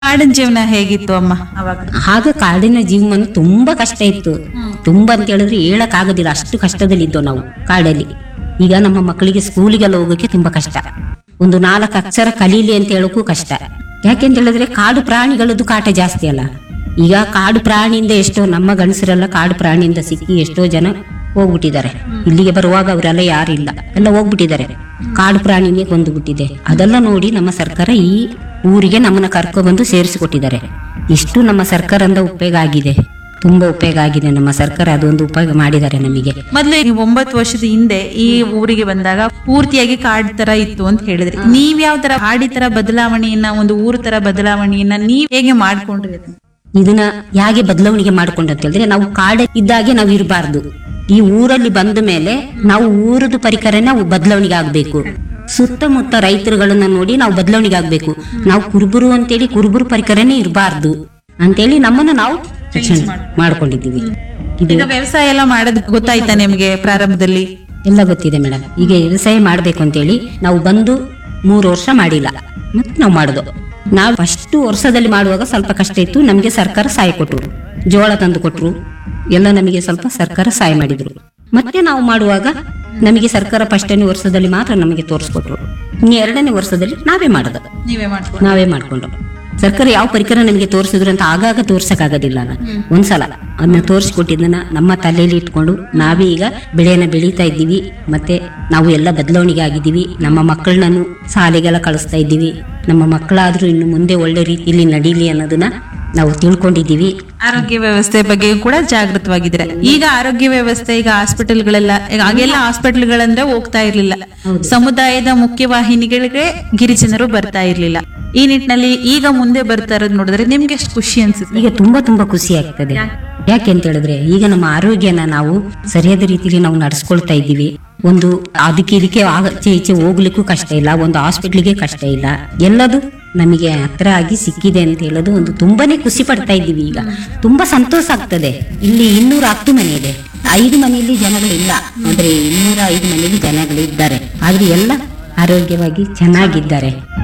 ಕಾಡಿನ ಜೀವನ ಹೇಗಿತ್ತು ಅಮ್ಮ ಅವಾಗ ಆಗ ಕಾಡಿನ ಜೀವನ ತುಂಬಾ ಕಷ್ಟ ಇತ್ತು ತುಂಬಾ ಅಂತ ಹೇಳಿದ್ರೆ ಹೇಳಕ್ ಆಗೋದಿಲ್ಲ ಅಷ್ಟು ಕಷ್ಟದಲ್ಲಿದ್ದೋ ನಾವು ಕಾಡಲ್ಲಿ ಈಗ ನಮ್ಮ ಮಕ್ಕಳಿಗೆ ಸ್ಕೂಲಿಗೆಲ್ಲ ಹೋಗೋಕೆ ತುಂಬಾ ಕಷ್ಟ ಒಂದು ನಾಲ್ಕು ಅಕ್ಷರ ಕಲೀಲಿ ಅಂತ ಹೇಳೋಕ್ಕೂ ಕಷ್ಟ ಯಾಕೆಂತ ಹೇಳಿದ್ರೆ ಕಾಡು ಪ್ರಾಣಿಗಳದ್ದು ಕಾಟ ಜಾಸ್ತಿ ಅಲ್ಲ ಈಗ ಕಾಡು ಪ್ರಾಣಿಯಿಂದ ಎಷ್ಟೋ ನಮ್ಮ ಗಂಡಸರೆಲ್ಲ ಕಾಡು ಪ್ರಾಣಿಯಿಂದ ಸಿಕ್ಕಿ ಎಷ್ಟೋ ಜನ ಹೋಗ್ಬಿಟ್ಟಿದ್ದಾರೆ ಇಲ್ಲಿಗೆ ಬರುವಾಗ ಅವರೆಲ್ಲ ಯಾರಿಲ್ಲ ಎಲ್ಲ ಹೋಗ್ಬಿಟ್ಟಿದ್ದಾರೆ ಕಾಡು ಪ್ರಾಣಿನೇ ಕೊಂದುಬಿಟ್ಟಿದೆ ಅದೆಲ್ಲ ನೋಡಿ ನಮ್ಮ ಸರ್ಕಾರ ಈ ಊರಿಗೆ ನಮ್ಮನ್ನ ಕರ್ಕೊಬಂದು ಸೇರಿಸಿಕೊಟ್ಟಿದ್ದಾರೆ ಇಷ್ಟು ನಮ್ಮ ಸರ್ಕಾರದಿಂದ ಉಪಯೋಗ ಆಗಿದೆ ತುಂಬಾ ಉಪಯೋಗ ಆಗಿದೆ ನಮ್ಮ ಸರ್ಕಾರ ಅದೊಂದು ಉಪಯೋಗ ಮಾಡಿದ್ದಾರೆ ನಮಗೆ ಮೊದ್ಲು ನೀವು ಒಂಬತ್ತು ವರ್ಷದ ಹಿಂದೆ ಈ ಊರಿಗೆ ಬಂದಾಗ ಪೂರ್ತಿಯಾಗಿ ಕಾಡ್ ತರ ಇತ್ತು ಅಂತ ಹೇಳಿದ್ರಿ ನೀವ್ ಯಾವ ತರ ಹಾಡಿ ತರ ಬದಲಾವಣೆಯನ್ನ ಒಂದು ಊರು ತರ ಬದಲಾವಣೆಯನ್ನ ನೀವ್ ಹೇಗೆ ಮಾಡ್ಕೊಂಡ್ರಿ ಅದನ್ನ? ಇದನ್ನ ಹೇಗೆ ಬದಲಾವಣೆ ಮಾಡ್ಕೊಂಡು ಅಂತ ಹೇಳಿದ್ರೆ ನಾವು ಕಾಡ ಇದ್ದಾಗೆ ನಾವು ಇರಬಾರ್ದು ಈ ಊರಲ್ಲಿ ಬಂದ ಮೇಲೆ ನಾವು ಊರದ್ದು ಪರಿಕರ ನಾವು ಬದಲಾವಣೆಗೆ ಆಗ್ಬೇಕು ಸುತ್ತಮುತ್ತ ರೈತರುಗಳನ್ನ ನೋಡಿ ನಾವು ಬದಲಾವಣೆಗೆ ಆಗ್ಬೇಕು ನಾವು ಕುರುಬರು ಅಂತೇಳಿ ಕುರುಬರು ಪರಿಕರನೇ ಇರಬಾರ್ದು ಅಂತೇಳಿ ನಮ್ಮನ್ನ ನಾವು ರಕ್ಷಣೆ ಮಾಡ್ಕೊಂಡಿದ್ದೀವಿ ಇದು ಈಗ ವ್ಯವಸಾಯ ಎಲ್ಲ ಮಾಡೋದ್ ಗೊತ್ತಾಯ್ತಾ ನಿಮ್ಗೆ ಪ್ರಾರಂಭದಲ್ಲಿ ಎಲ್ಲ ಗೊತ್ತಿದೆ ಮೇಡಮ್ ಈಗ ವ್ಯವಸಾಯ ಮಾಡ್ಬೇಕು ಅಂತೇಳಿ ನಾವು ಬಂದು ಮೂರು ವರ್ಷ ಮಾಡಿಲ್ಲ ಮತ್ತೆ ನಾವು ಮಾಡುದು ನಾವು ಫಸ್ಟ್ ವರ್ಷದಲ್ಲಿ ಮಾಡುವಾಗ ಸ್ವಲ್ಪ ಕಷ್ಟ ಇತ್ತು ನಮಗೆ ಸರ್ಕಾರ ಸಹಾಯ ಕೊಟ್ರು ಜೋಳ ತಂದು ಕೊಟ್ರು ಎಲ್ಲ ನಮಗೆ ಸ್ವಲ್ಪ ಸರ್ಕಾರ ಸಹಾಯ ಮಾಡಿದ್ರು ಮತ್ತೆ ನಾವು ಮಾಡುವಾಗ ನಮಗೆ ಸರ್ಕಾರ ಫಸ್ಟನೇ ವರ್ಷದಲ್ಲಿ ಮಾತ್ರ ನಮಗೆ ತೋರಿಸ್ಕೊಟ್ರು ಇನ್ನು ಎರಡನೇ ವರ್ಷದಲ್ಲಿ ನಾವೇ ಮಾಡೋದು ನೀವೇ ಮಾಡ್ಕೊಂಡು ನಾವೇ ಮಾಡ್ಕೊಂಡು ಸರ್ಕಾರ ಯಾವ ಪರಿಕರ ನಮಗೆ ತೋರಿಸಿದ್ರು ಅಂತ ಆಗಾಗ ತೋರ್ಸಕ್ಕಾಗೋದಿಲ್ಲ ಒಂದ್ಸಲ ಅದನ್ನ ತೋರಿಸ್ಕೊಟ್ಟಿದ್ದನ್ನ ನಮ್ಮ ತಲೆಯಲ್ಲಿ ಇಟ್ಕೊಂಡು ನಾವೇ ಈಗ ಬೆಳೆಯನ್ನ ಬೆಳೀತಾ ಇದ್ದೀವಿ ಮತ್ತೆ ನಾವು ಎಲ್ಲ ಬದಲಾವಣೆಗೆ ಆಗಿದ್ದೀವಿ ನಮ್ಮ ಮಕ್ಕಳನ್ನು ಶಾಲೆಗೆಲ್ಲ ಕಳಿಸ್ತಾ ಇದ್ದೀವಿ ನಮ್ಮ ಮಕ್ಕಳಾದ್ರೂ ಇನ್ನು ಮುಂದೆ ಒಳ್ಳೆ ರೀತಿಯಲ್ಲಿ ನಡೀಲಿ ಅನ್ನೋದನ್ನ ನಾವು ತಿಳ್ಕೊಂಡಿದ್ದೀವಿ ಆರೋಗ್ಯ ವ್ಯವಸ್ಥೆ ಬಗ್ಗೆ ಕೂಡ ಜಾಗೃತವಾಗಿದ್ರೆ ಈಗ ಆರೋಗ್ಯ ವ್ಯವಸ್ಥೆ ಈಗ ಹಾಸ್ಪಿಟಲ್ಗಳೆಲ್ಲ ಈಗ ಆಗೆಲ್ಲ ಹಾಸ್ಪಿಟಲ್ಗಳಂದ್ರೆ ಹೋಗ್ತಾ ಇರ್ಲಿಲ್ಲ ಸಮುದಾಯದ ಮುಖ್ಯ ವಾಹಿನಿಗಳಿಗೆ ಗಿರಿಜನರು ಬರ್ತಾ ಇರ್ಲಿಲ್ಲ ಈ ನಿಟ್ಟಿನಲ್ಲಿ ಈಗ ಮುಂದೆ ಬರ್ತಾ ಇರೋದು ನೋಡಿದ್ರೆ ನಿಮ್ಗೆ ಎಷ್ಟು ಖುಷಿ ಅನ್ಸುತ್ತೆ ಈಗ ತುಂಬಾ ತುಂಬಾ ಖುಷಿ ಆಗ್ತದೆ ಯಾಕೆ ಅಂತ ಹೇಳಿದ್ರೆ ಈಗ ನಮ್ಮ ಆರೋಗ್ಯನ ನಾವು ಸರಿಯಾದ ರೀತಿಯಲ್ಲಿ ನಾವು ನಡೆಸ್ಕೊಳ್ತಾ ಇದ್ದೀವಿ ಒಂದು ಅದಕ್ಕೆ ಇದಕ್ಕೆ ಆಚೆ ಈಚೆ ಹೋಗ್ಲಿಕ್ಕೂ ಕಷ್ಟ ಇಲ್ಲ ಒಂದು ಹಾಸ್ಪಿಟ್ಲಿಗೆ ಕಷ್ಟ ಇಲ್ಲ ಎಲ್ಲದು ನಮಗೆ ಹತ್ರ ಆಗಿ ಸಿಕ್ಕಿದೆ ಅಂತ ಹೇಳೋದು ಒಂದು ತುಂಬಾನೇ ಖುಷಿ ಪಡ್ತಾ ಇದ್ದೀವಿ ಈಗ ತುಂಬಾ ಸಂತೋಷ ಆಗ್ತದೆ ಇಲ್ಲಿ ಇನ್ನೂರ ಹತ್ತು ಮನೆ ಇದೆ ಐದು ಮನೆಯಲ್ಲಿ ಜನಗಳಿಲ್ಲ ಅಂದ್ರೆ ಇನ್ನೂರ ಐದು ಮನೆಯಲ್ಲಿ ಜನಗಳಿದ್ದಾರೆ ಆದ್ರೆ ಎಲ್ಲ ಆರೋಗ್ಯವಾಗಿ ಚೆನ್ನಾಗಿದ್ದಾರೆ